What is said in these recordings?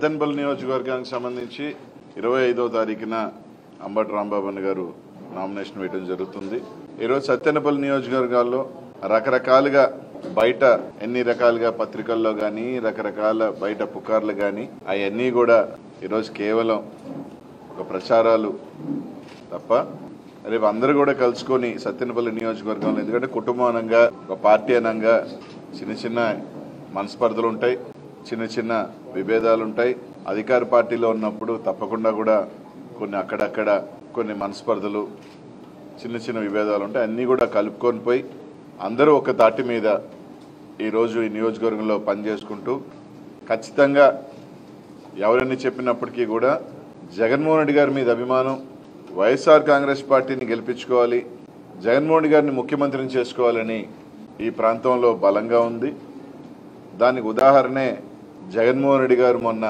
సత్తెనపల్లి నియోజకవర్గానికి సంబంధించి ఇరవై ఐదో తారీఖున అంబటి రాంబాబు గారు నామినేషన్ వేయడం జరుగుతుంది ఈరోజు సత్తెనపల్లి నియోజకవర్గాల్లో రకరకాలుగా బయట ఎన్ని రకాలుగా పత్రికల్లో కానీ రకరకాల బయట పుకార్లు కానీ అవన్నీ కూడా ఈరోజు కేవలం ఒక ప్రచారాలు తప్ప రేపు అందరూ కూడా కలుసుకొని సత్యనపల్లి నియోజకవర్గంలో ఎందుకంటే కుటుంబానంగా ఒక పార్టీ అనంగా చిన్న చిన్న మనస్పర్ధలు ఉంటాయి చిన్న చిన్న విభేదాలు ఉంటాయి అధికార పార్టీలో ఉన్నప్పుడు తప్పకుండా కూడా కొన్ని అక్కడక్కడ కొన్ని మనస్పర్ధలు చిన్న చిన్న విభేదాలు ఉంటాయి అన్నీ కూడా కలుపుకొని పోయి అందరూ ఒక తాటి మీద ఈరోజు ఈ నియోజకవర్గంలో పనిచేసుకుంటూ ఖచ్చితంగా ఎవరని చెప్పినప్పటికీ కూడా జగన్మోహన్ రెడ్డి గారి మీద అభిమానం వైఎస్ఆర్ కాంగ్రెస్ పార్టీని గెలిపించుకోవాలి జగన్మోహన్ రెడ్డి గారిని ముఖ్యమంత్రిని చేసుకోవాలని ఈ ప్రాంతంలో బలంగా ఉంది దానికి ఉదాహరణే జగన్మోహన్ రెడ్డి గారు మొన్న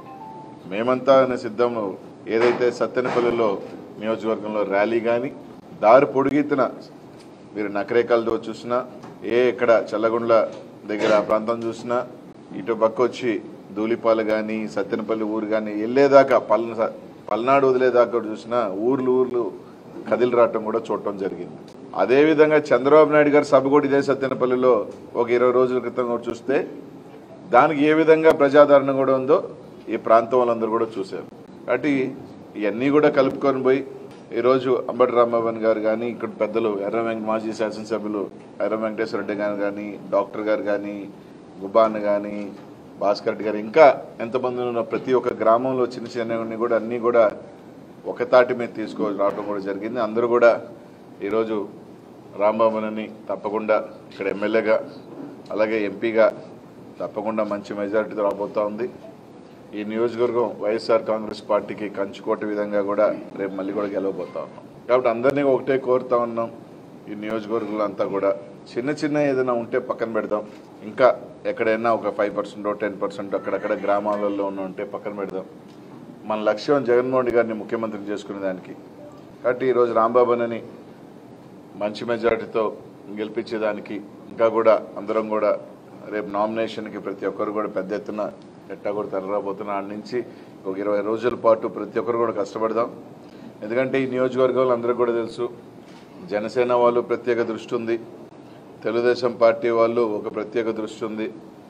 మేమంతా అనే సిద్ధం ఏదైతే సత్తెనపల్లిలో నియోజకవర్గంలో ర్యాలీ కానీ దారి పొడిగెత్తిన మీరు నకరేకల్తో చూసినా ఏ ఇక్కడ చల్లగుండ్ల దగ్గర ఆ ప్రాంతం చూసినా ఇటు పక్క వచ్చి ధూళిపాలు కానీ సత్తెనపల్లి ఊరు కానీ వెళ్ళేదాకా పల్న పల్నాడు వదిలేదాకా కూడా చూసినా ఊర్లు ఊర్లు కదిలి రావటం కూడా చూడటం జరిగింది అదేవిధంగా చంద్రబాబు నాయుడు గారు సభ కూడా ఇదే సత్తెనపల్లిలో ఒక ఇరవై రోజుల క్రితం కూడా చూస్తే దానికి ఏ విధంగా ప్రజాదరణ కూడా ఉందో ఈ ప్రాంతం వాళ్ళందరూ కూడా చూశారు కాబట్టి ఇవన్నీ కూడా కలుపుకొని పోయి ఈరోజు అంబటి రాంబాబన్ గారు కానీ ఇక్కడ పెద్దలు ఎర్ర వెంకట మాజీ శాసనసభ్యులు ఎర్ర వెంకటేశ్వర రెడ్డి గారు కానీ డాక్టర్ గారు కానీ గుబాన్ కానీ భాస్కర్ రెడ్డి గారు ఇంకా ఎంతమంది ఉన్న ప్రతి ఒక్క గ్రామంలో చిన్న చిన్నవన్నీ కూడా అన్నీ కూడా ఒక తాటి మీద తీసుకో రావడం కూడా జరిగింది అందరూ కూడా ఈరోజు రాంబాబునని తప్పకుండా ఇక్కడ ఎమ్మెల్యేగా అలాగే ఎంపీగా తప్పకుండా మంచి మెజారిటీతో రాబోతా ఉంది ఈ నియోజకవర్గం వైఎస్ఆర్ కాంగ్రెస్ పార్టీకి కంచుకోట విధంగా కూడా రేపు మళ్ళీ కూడా గెలవబోతా ఉన్నాం కాబట్టి అందరినీ ఒకటే కోరుతా ఉన్నాం ఈ నియోజకవర్గంలో అంతా కూడా చిన్న చిన్న ఏదైనా ఉంటే పక్కన పెడదాం ఇంకా ఎక్కడైనా ఒక ఫైవ్ పర్సెంట్ టెన్ పర్సెంట్ అక్కడక్కడ గ్రామాలలో ఉన్న ఉంటే పక్కన పెడదాం మన లక్ష్యం జగన్మోహన్ రెడ్డి గారిని ముఖ్యమంత్రి చేసుకునే దానికి కాబట్టి ఈరోజు రాంబాబునని మంచి మెజారిటీతో గెలిపించేదానికి ఇంకా కూడా అందరం కూడా రేపు నామినేషన్కి ప్రతి ఒక్కరు కూడా పెద్ద ఎత్తున ఎట్టా కూడా తరలిరాబోతున్న ఆడ నుంచి ఒక ఇరవై రోజుల పాటు ప్రతి ఒక్కరు కూడా కష్టపడదాం ఎందుకంటే ఈ నియోజకవర్గంలో అందరికీ కూడా తెలుసు జనసేన వాళ్ళు ప్రత్యేక దృష్టి ఉంది తెలుగుదేశం పార్టీ వాళ్ళు ఒక ప్రత్యేక దృష్టి ఉంది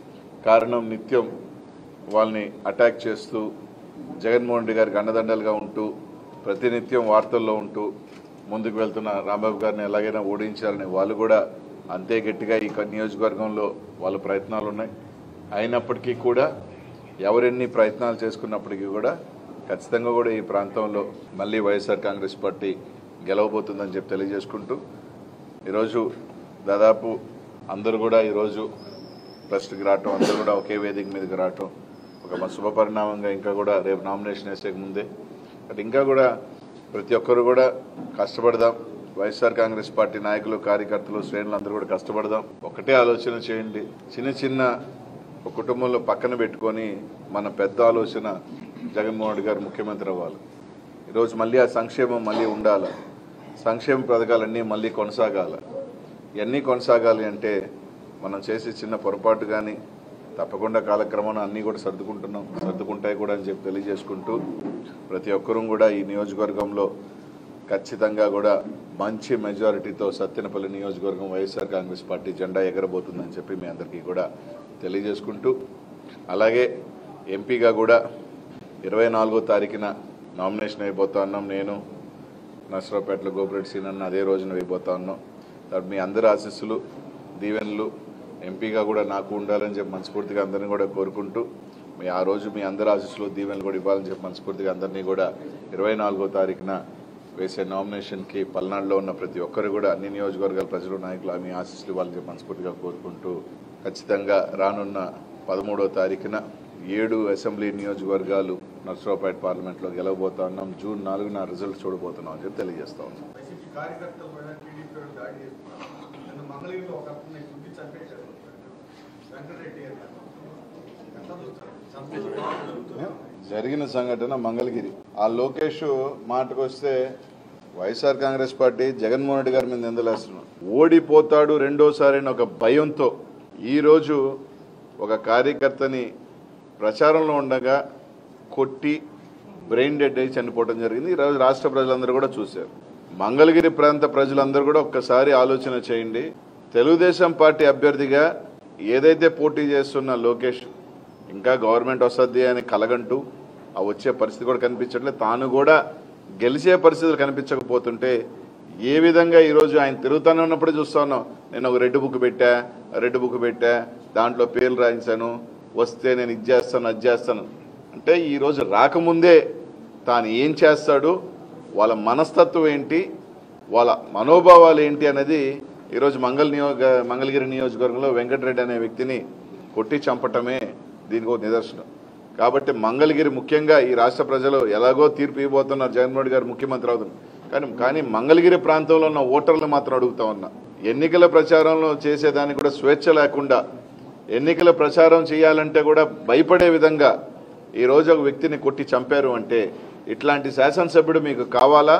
కారణం నిత్యం వాళ్ళని అటాక్ చేస్తూ జగన్మోహన్ రెడ్డి గారికి అండదండలుగా ఉంటూ ప్రతినిత్యం వార్తల్లో ఉంటూ ముందుకు వెళ్తున్న రాంబాబు గారిని ఎలాగైనా ఓడించాలని వాళ్ళు కూడా అంతే గట్టిగా ఈ నియోజకవర్గంలో వాళ్ళ ప్రయత్నాలు ఉన్నాయి అయినప్పటికీ కూడా ఎవరెన్ని ప్రయత్నాలు చేసుకున్నప్పటికీ కూడా ఖచ్చితంగా కూడా ఈ ప్రాంతంలో మళ్ళీ వైఎస్ఆర్ కాంగ్రెస్ పార్టీ గెలవబోతుందని చెప్పి తెలియజేసుకుంటూ ఈరోజు దాదాపు అందరూ కూడా ఈరోజు ప్రెస్కి రావటం అందరూ కూడా ఒకే వేదిక మీదకి రావటం ఒక మ- శుభ పరిణామంగా ఇంకా కూడా రేపు నామినేషన్ వేసే ముందే బట్ ఇంకా కూడా ప్రతి ఒక్కరు కూడా కష్టపడదాం వైఎస్ఆర్ కాంగ్రెస్ పార్టీ నాయకులు కార్యకర్తలు శ్రేణులు అందరూ కూడా కష్టపడదాం ఒకటే ఆలోచన చేయండి చిన్న చిన్న ఒక కుటుంబంలో పక్కన పెట్టుకొని మన పెద్ద ఆలోచన జగన్మోహన్ రెడ్డి గారు ముఖ్యమంత్రి అవ్వాలి ఈరోజు మళ్ళీ ఆ సంక్షేమం మళ్ళీ ఉండాలి సంక్షేమ పథకాలన్నీ మళ్ళీ కొనసాగాలి ఇవన్నీ కొనసాగాలి అంటే మనం చేసే చిన్న పొరపాటు కానీ తప్పకుండా కాలక్రమాన అన్నీ కూడా సర్దుకుంటున్నాం సర్దుకుంటాయి కూడా అని చెప్పి తెలియజేసుకుంటూ ప్రతి ఒక్కరూ కూడా ఈ నియోజకవర్గంలో ఖచ్చితంగా కూడా మంచి మెజారిటీతో సత్తెనపల్లి నియోజకవర్గం వైఎస్ఆర్ కాంగ్రెస్ పార్టీ జెండా ఎగరబోతుందని చెప్పి మీ అందరికీ కూడా తెలియజేసుకుంటూ అలాగే ఎంపీగా కూడా ఇరవై నాలుగో తారీఖున నామినేషన్ అయిపోతా ఉన్నాం నేను నర్సరావుపేటలో గోపిరెడ్డి సీనన్న అదే రోజున వేయబోతా ఉన్నాం కాబట్టి మీ అందరి ఆశీస్సులు దీవెనలు ఎంపీగా కూడా నాకు ఉండాలని చెప్పి మనస్ఫూర్తిగా అందరినీ కూడా కోరుకుంటూ మీ ఆ రోజు మీ అందరి ఆశీస్సులు దీవెనలు కూడా ఇవ్వాలని చెప్పి మనస్ఫూర్తిగా అందరినీ కూడా ఇరవై నాలుగో తారీఖున వేసే నామినేషన్కి పల్నాడులో ఉన్న ప్రతి ఒక్కరు కూడా అన్ని నియోజకవర్గాల ప్రజలు నాయకులు మీ ఆశీస్సులు ఇవ్వాలని చెప్పి మనస్ఫూర్తిగా కోరుకుంటూ ఖచ్చితంగా రానున్న పదమూడో తారీఖున ఏడు అసెంబ్లీ నియోజకవర్గాలు నర్సరావుపేట పార్లమెంట్లో గెలవబోతా ఉన్నాం జూన్ నాలుగున రిజల్ట్ చూడబోతున్నాం అని చెప్పి తెలియజేస్తా ఉన్నాం వైసీపీ కార్యకర్తల పైన టీడీపీ వాళ్ళు దాడి చేస్తున్నారు నిన్న మంగళగిరిలో ఒక అతన్ని గుద్ది చంపేశారు వెంకటరెడ్డి గారు ఎట్లా చూస్తారు చంపేసి జరిగిన సంఘటన మంగళగిరి ఆ లోకేష్ మాటకు వస్తే వైఎస్ఆర్ కాంగ్రెస్ పార్టీ జగన్మోహన్ రెడ్డి గారి మీద నిందలేస్తున్నాడు ఓడిపోతాడు రెండోసారి అని ఒక భయంతో ఈరోజు ఒక కార్యకర్తని ప్రచారంలో ఉండగా కొట్టి బ్రెయిన్ డెడ్ అయి చనిపోవడం జరిగింది ఈరోజు రాష్ట్ర ప్రజలందరూ కూడా చూశారు మంగళగిరి ప్రాంత ప్రజలందరూ కూడా ఒక్కసారి ఆలోచన చేయండి తెలుగుదేశం పార్టీ అభ్యర్థిగా ఏదైతే పోటీ చేస్తున్న లోకేష్ ఇంకా గవర్నమెంట్ వస్తుంది అని కలగంటూ ఆ వచ్చే పరిస్థితి కూడా కనిపించట్లేదు తాను కూడా గెలిచే పరిస్థితులు కనిపించకపోతుంటే ఏ విధంగా ఈరోజు ఆయన తిరుగుతానే ఉన్నప్పుడే చూస్తా ఉన్నాం నేను ఒక రెడ్ బుక్ పెట్టా రెడ్ బుక్ పెట్టా దాంట్లో పేర్లు రాయించాను వస్తే నేను ఇది చేస్తాను అది చేస్తాను అంటే ఈరోజు రాకముందే తాను ఏం చేస్తాడు వాళ్ళ మనస్తత్వం ఏంటి వాళ్ళ మనోభావాలు ఏంటి అనేది ఈరోజు మంగళ నియోగ మంగళగిరి నియోజకవర్గంలో వెంకటరెడ్డి అనే వ్యక్తిని కొట్టి చంపటమే దీనికి ఒక నిదర్శనం కాబట్టి మంగళగిరి ముఖ్యంగా ఈ రాష్ట్ర ప్రజలు ఎలాగో తీర్పు ఇవ్వబోతున్నారు జగన్మోహన్ రెడ్డి గారు ముఖ్యమంత్రి అవుతున్నారు కానీ కానీ మంగళగిరి ప్రాంతంలో ఉన్న ఓటర్లు మాత్రం అడుగుతా ఉన్నా ఎన్నికల ప్రచారంలో చేసేదానికి కూడా స్వేచ్ఛ లేకుండా ఎన్నికల ప్రచారం చేయాలంటే కూడా భయపడే విధంగా ఈ రోజు ఒక వ్యక్తిని కొట్టి చంపారు అంటే ఇట్లాంటి శాసనసభ్యుడు మీకు కావాలా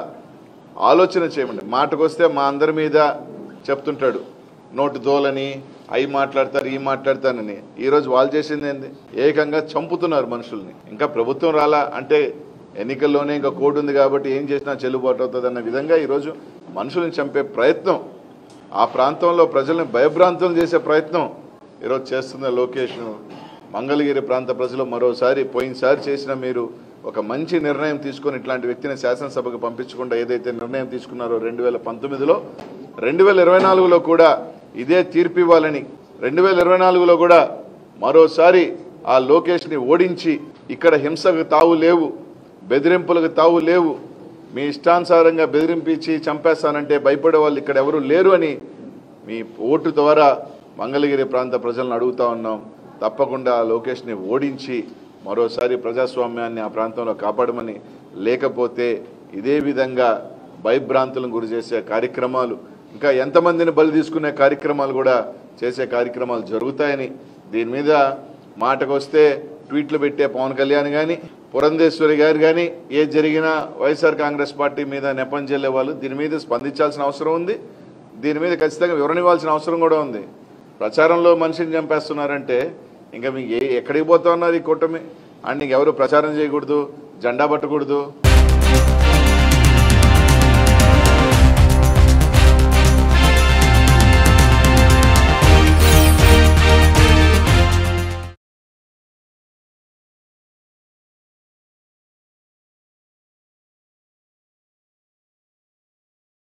ఆలోచన చేయమండి మాటకొస్తే మా అందరి మీద చెప్తుంటాడు నోటు దోలని అవి మాట్లాడతారు ఈ మాట్లాడతానని ఈ రోజు వాళ్ళు చేసింది ఏంది ఏకంగా చంపుతున్నారు మనుషుల్ని ఇంకా ప్రభుత్వం రాలా అంటే ఎన్నికల్లోనే ఇంకా కోడ్ ఉంది కాబట్టి ఏం చేసినా చెల్లుబాటు అవుతుంది అన్న విధంగా ఈరోజు మనుషుల్ని చంపే ప్రయత్నం ఆ ప్రాంతంలో ప్రజల్ని భయభ్రాంతం చేసే ప్రయత్నం ఈరోజు చేస్తున్న లోకేష్ మంగళగిరి ప్రాంత ప్రజలు మరోసారి పోయినసారి చేసిన మీరు ఒక మంచి నిర్ణయం తీసుకొని ఇట్లాంటి వ్యక్తిని శాసనసభకు పంపించకుండా ఏదైతే నిర్ణయం తీసుకున్నారో రెండు వేల పంతొమ్మిదిలో రెండు వేల ఇరవై నాలుగులో కూడా ఇదే తీర్పు ఇవ్వాలని రెండు వేల ఇరవై నాలుగులో కూడా మరోసారి ఆ లోకేష్ని ఓడించి ఇక్కడ హింసకు తావు లేవు బెదిరింపులకు తావు లేవు మీ ఇష్టానుసారంగా బెదిరింపించి చంపేస్తానంటే భయపడే వాళ్ళు ఇక్కడ ఎవరు లేరు అని మీ ఓటు ద్వారా మంగళగిరి ప్రాంత ప్రజలను అడుగుతా ఉన్నాం తప్పకుండా ఆ లోకేష్ని ఓడించి మరోసారి ప్రజాస్వామ్యాన్ని ఆ ప్రాంతంలో కాపాడమని లేకపోతే ఇదే విధంగా భయభ్రాంతులను గురి చేసే కార్యక్రమాలు ఇంకా ఎంతమందిని బలి తీసుకునే కార్యక్రమాలు కూడా చేసే కార్యక్రమాలు జరుగుతాయని దీని మీద మాటకొస్తే ట్వీట్లు పెట్టే పవన్ కళ్యాణ్ కానీ పురంధేశ్వరి గారు కానీ ఏది జరిగినా వైఎస్ఆర్ కాంగ్రెస్ పార్టీ మీద నెపం చెల్లే వాళ్ళు దీని మీద స్పందించాల్సిన అవసరం ఉంది దీని మీద ఖచ్చితంగా వివరణ ఇవ్వాల్సిన అవసరం కూడా ఉంది ప్రచారంలో మనిషిని చంపేస్తున్నారంటే ఇంకా మీకు ఏ ఎక్కడికి పోతా ఉన్నారు ఈ కూటమి అండ్ ఇంకెవరు ప్రచారం చేయకూడదు జెండా పట్టకూడదు